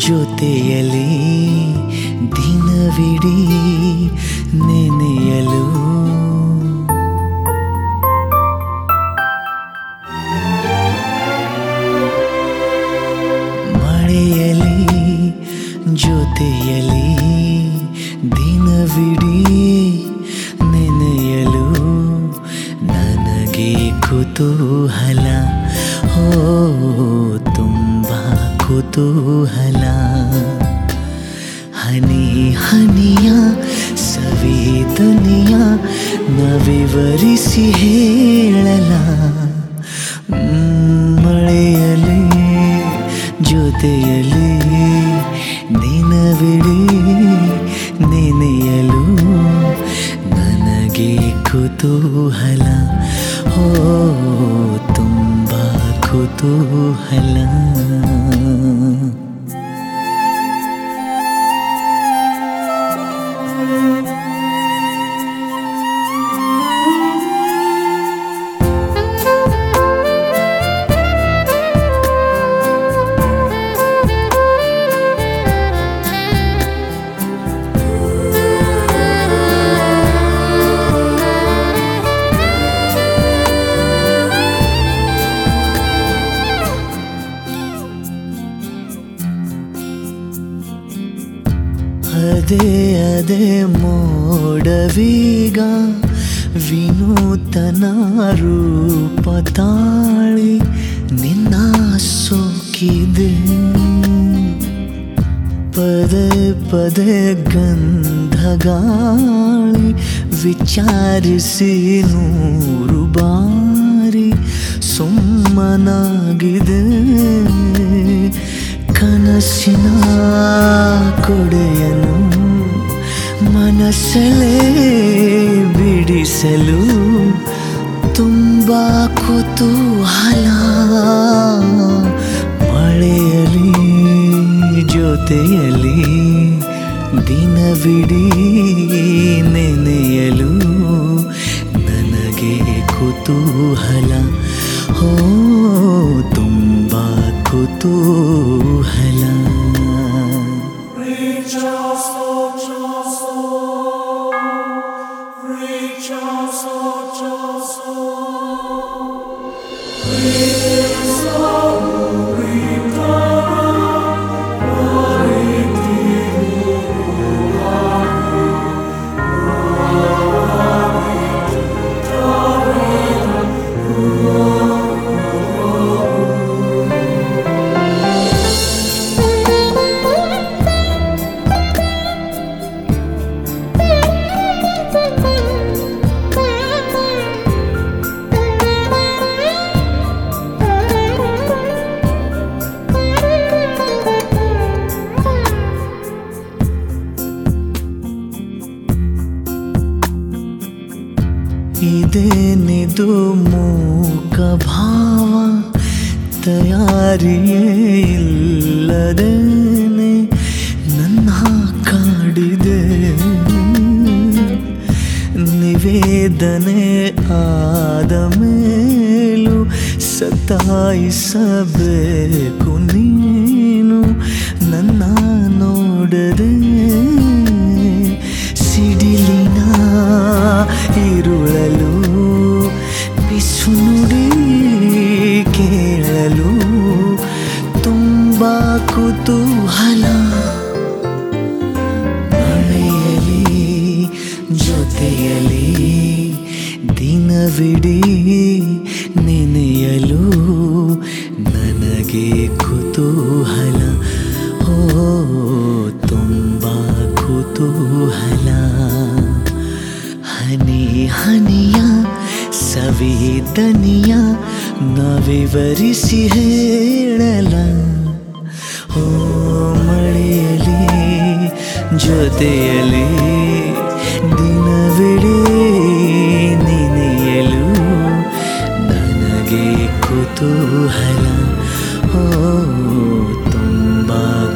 ಜೊತೆಯಲಿ ದಿನವಿಡೀ ನೆನೆಯಲು ಮಳೆಯಲಿ ಜೊತೆಯಲಿ ದಿನವಿಡೀ ನೆನೆಯಲು ನನಗೆ ಕುತೂಹಲ ಓ ತುಂಬ ಕುತೂಹಲ ಹನಿ ಹನಿಯ ಸವೇದನೆಯ ನವಿವರಿಸಿ ಹೇಳಲ ಮ್, ಮಳೆಯಲಿ ಜೊತೆಯಲಿ ದಿನವಿಡೀ ನೆನೆಯಲು ನನಗೆ ಕುತೂಹಲ ಓ ತುಂಬ ಕುತೂಹಲ ಅದೇ ಅದೇ ಮೋಡವೀಗ ವಿನೂತನ ರೂಪ ತಾಳಿ ನಿನ್ನ ಸೋಕಿದೆ ಪದೇ ಪದೇ ಗಂಧಗಾಳಿ ವಿಚಾರಿಸಿ ನೂರು ಬಾರಿ ಸುಮ್ಮನಾಗಿದೆ ಕನಸಿನ ಕೊಡೆಯನು ಮನಸ್ಸಲ್ಲೇ ಬಿಡಿಸಲು ತುಂಬ ಕುತೂಹಲ ಮಳೆಯಲಿ ಜೊತೆಯಲಿ ದಿನವಿಡೀ ನೆನೆಯಲು ನನಗೆ ಕುತೂಹಲ ಓ ತುಂಬ ಕುತೂಹಲ ಇದೇನಿದು ಮೂಕ ಭಾವ ತಯಾರಿಯೇ ಇಲ್ಲದೇನೆ ನನ್ನ ಕಾಡಿದೆ ನಿವೇದನೆ ಆದ ಮೇಲೂ ಸತಾಯಿಸಬೇಕು ನೀನು ನನ್ನ ನೋಡದೆ ಸಿಡಿಲಿನ ಇರುಳಲು ಬಿಸು ನುಡಿ ಕೇಳಲು ತುಂಬ ಕುತೂಹಲ ಮಳೆಯಲಿ ಜೊತೆಯಲಿ ದಿನವಿಡೀ ನೆನೆಯಲು ನನಗೆ ಕುತೂಹಲ ಓ ತುಂಬ ಕುತೂಹಲ ಹನಿ ಹನಿಯ ಸವೇದನೆಯ ನವಿವರಿಸಿ ಹೇಳಲ ಓ ಮಳೆಯಲಿ ಜೊತೆಯಲಿ ದಿನವಿಡೀ ನೆನೆಯಲು ನನಗೆ ಕುತೂಹಲ ಓ ತುಂಬ